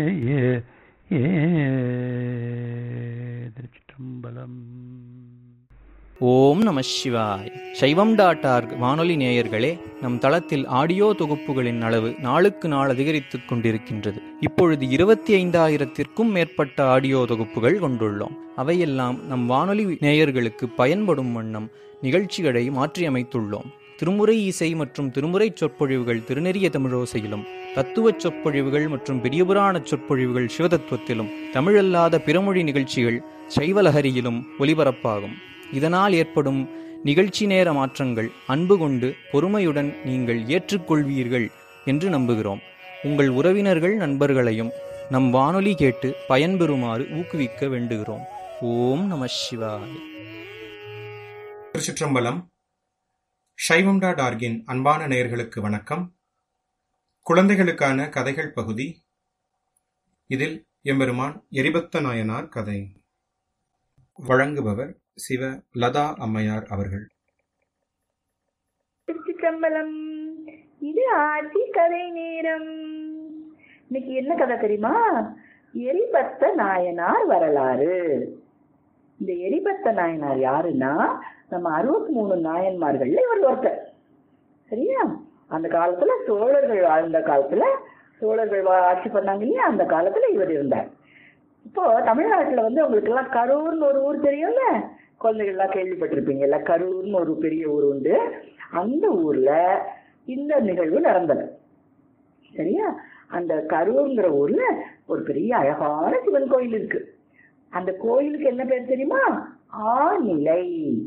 திருச்சிற்றம்பலம் ஓம் நம சிவாய் சைவம் டாட் ஆர்க் வானொலி நேயர்களே நம் தளத்தில் ஆடியோ தொகுப்புகளின் அளவு நாளுக்கு நாள் அதிகரித்துக் கொண்டிருக்கின்றது இப்பொழுது இருபத்தி ஐந்தாயிரத்திற்கும் மேற்பட்ட ஆடியோ தொகுப்புகள் கொண்டுள்ளோம் அவையெல்லாம் நம் வானொலி நேயர்களுக்கு பயன்படும் வண்ணம் நிகழ்ச்சிகளை மாற்றியமைத்துள்ளோம் திருமுறை இசை மற்றும் திருமுறை சொற்பொழிவுகள் திருநெறிய தமிழோசையிலும் தத்துவச் சொற்பொழிவுகள் மற்றும் பெரியபுராண சொற்பொழிவுகள் சிவதத்துவத்திலும் தமிழல்லாத பிறமொழி நிகழ்ச்சிகள் சைவலஹரியிலும் ஒலிபரப்பாகும் இதனால் ஏற்படும் நிகழ்ச்சி நேர மாற்றங்கள் அன்பு கொண்டு பொறுமையுடன் நீங்கள் ஏற்றுக்கொள்வீர்கள் என்று நம்புகிறோம் உங்கள் உறவினர்கள் நண்பர்களையும் நம் வானொலி கேட்டு பயன்பெறுமாறு ஊக்குவிக்க வேண்டுகிறோம் ஓம் நம சிவாய் திருச்சிற்றம்பலம் சைவம் டாட் ஆர்கின் அன்பான நேயர்களுக்கு வணக்கம் குழந்தைகளுக்கான கதைகள் பகுதி இதில் எம்பெருமான் எரிபத்த நாயனார் கதை வழங்குபவர் சிவ லதா அம்மையார் அவர்கள் திருச்சிற்றம்பலம் இது ஆட்சி கதை நேரம் இன்னைக்கு என்ன கதை தெரியுமா எரிபத்த நாயனார் வரலாறு இந்த எரிபத்த நாயனார் யாருன்னா நம்ம அறுபத்தி மூணு நாயன்மார்கள்ல இவர் ஒருத்தர் சரியா அந்த காலத்துல சோழர்கள் வாழ்ந்த காலத்துல சோழர்கள் வா- ஆட்சி பண்ணாங்க இல்லையா அந்த காலத்துல இவர் இருந்தார் இப்போ தமிழ்நாட்டுல வந்து உங்களுக்கு எல்லாம் கரூர்னு ஒரு ஊர் தெரியும்ல குழந்தைகள் எல்லாம் கேள்விப்பட்டிருப்பீங்கல்ல கரூர்னு ஒரு பெரிய ஊர் உண்டு அந்த ஊர்ல இந்த நிகழ்வு நடந்தது சரியா அந்த கரூர்ங்கிற ஊர்ல ஒரு பெரிய அழகான சிவன் கோயில் இருக்கு அந்த கோயிலுக்கு என்ன பேர் தெரியுமா ஆநிலை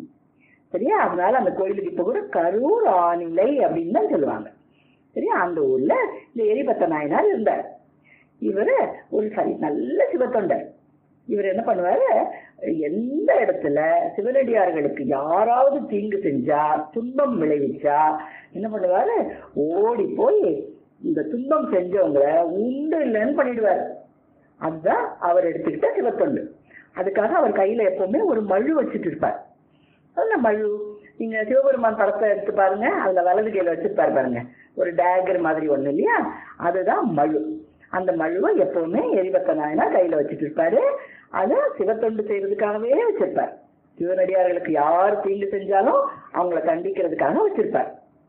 சரியா அதனால அந்த கோயிலுக்கு இப்ப கூட கரூர் ஆநிலை அப்படின்னு தான் சொல்லுவாங்க சரியா அந்த ஊர்ல இந்த எரிபத்த நாயனார் இருந்தார் இவரு ஒரு சரி நல்ல சிவத்தொண்டர் இவர் என்ன பண்ணுவாரு எந்த இடத்துல சிவனடியார்களுக்கு யாராவது தீங்கு செஞ்சா துன்பம் விளைவிச்சா என்ன பண்ணுவாரு ஓடி போய் இந்த துன்பம் செஞ்சவங்கள உண்டு இல்லைன்னு பண்ணிடுவாரு அதுதான் அவர் எடுத்துக்கிட்ட சிவத்தொண்டு அதுக்காக அவர் கையில எப்பவுமே ஒரு மழு வச்சுட்டு இருப்பார் அந்த மழு நீங்க சிவபெருமான் படத்தை எடுத்து பாருங்க அதுல வலது கையில வச்சிருப்பாரு பாருங்க ஒரு டேகர் மாதிரி ஒண்ணு இல்லையா அதுதான் மழு அந்த மழுவை எப்பவுமே எரிபத்த நாயனா கையில வச்சுட்டு இருப்பாரு அதை சிவத்தொண்டு செய்யறதுக்காகவே வச்சிருப்பார் சிவனடியார்களுக்கு யார் தீங்கு செஞ்சாலும் அவங்கள கண்டிக்கிறதுக்காக வச்சிருப்பார்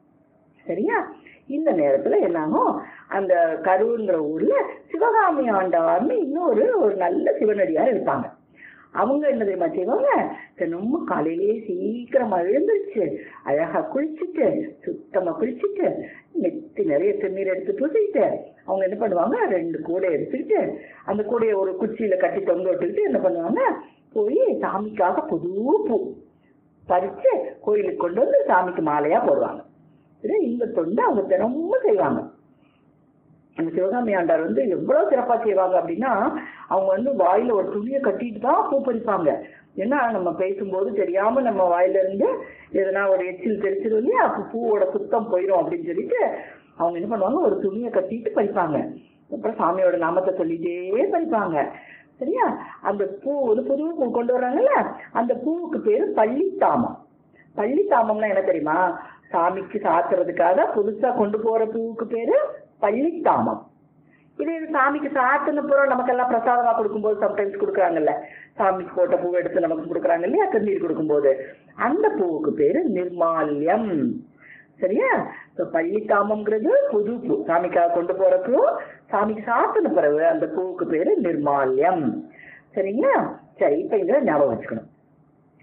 சரியா இந்த நேரத்துல என்னாகும் அந்த கரூர்ங்கிற ஊர்ல சிவகாமி ஆண்டவார்னு இன்னொரு ஒரு நல்ல சிவனடியார் இருப்பாங்க அவங்க என்ன தெரியுமா செய்வாங்க தினமும் காலையிலேயே சீக்கிரமா எழுந்திருச்சு அழகா குளிச்சுட்டு சுத்தமா குளிச்சுட்டு நெத்தி நிறைய திருநீர் எடுத்து பூசிட்டு அவங்க என்ன பண்ணுவாங்க ரெண்டு கூடை எடுத்துக்கிட்டு அந்த கூடையை ஒரு குச்சியில கட்டி தொங்க விட்டுக்கிட்டு என்ன பண்ணுவாங்க போய் சாமிக்காக புது பூ பறிச்சு கோயிலுக்கு கொண்டு வந்து சாமிக்கு மாலையா போடுவாங்க இது இந்த தொண்டு அவங்க தினமும் செய்வாங்க அந்த சிவகாமி ஆண்டார் வந்து எவ்வளவு சிறப்பா செய்வாங்க அப்படின்னா அவங்க வந்து வாயில ஒரு துணியை கட்டிட்டு தான் பூ பறிப்பாங்க ஏன்னா நம்ம பேசும்போது தெரியாம நம்ம வாயில இருந்து எதனா ஒரு எச்சில் தெரிச்சிடும் இல்லையா அப்ப பூவோட சுத்தம் போயிடும் அப்படின்னு சொல்லிட்டு அவங்க என்ன பண்ணுவாங்க ஒரு துணியை கட்டிட்டு பறிப்பாங்க அப்புறம் சாமியோட நாமத்தை சொல்லிட்டே பறிப்பாங்க சரியா அந்த பூ வந்து புது பூ கொண்டு வர்றாங்கல்ல அந்த பூவுக்கு பேரு பள்ளித்தாமம் பள்ளித்தாமம்னா என்ன தெரியுமா சாமிக்கு சாத்துறதுக்காக புதுசா கொண்டு போற பூவுக்கு பேரு பள்ளித்தாமம் இது இது சாமிக்கு சாத்துன புறம் நமக்கெல்லாம் பிரசாதமா கொடுக்கும்போது சம்டைம்ஸ் கொடுக்குறாங்கல்ல சாமிக்கு போட்ட பூ எடுத்து நமக்கு கொடுக்குறாங்க இல்லையா திருநீர் கொடுக்கும்போது அந்த பூவுக்கு பேரு நிர்மால்யம் சரியா இப்ப பள்ளித்தாமம்ங்கிறது புது பூ சாமிக்காக கொண்டு போற பூ சாமிக்கு சாத்தின பிறகு அந்த பூவுக்கு பேரு நிர்மால்யம் சரிங்களா சரி இப்ப இதை ஞாபகம் வச்சுக்கணும்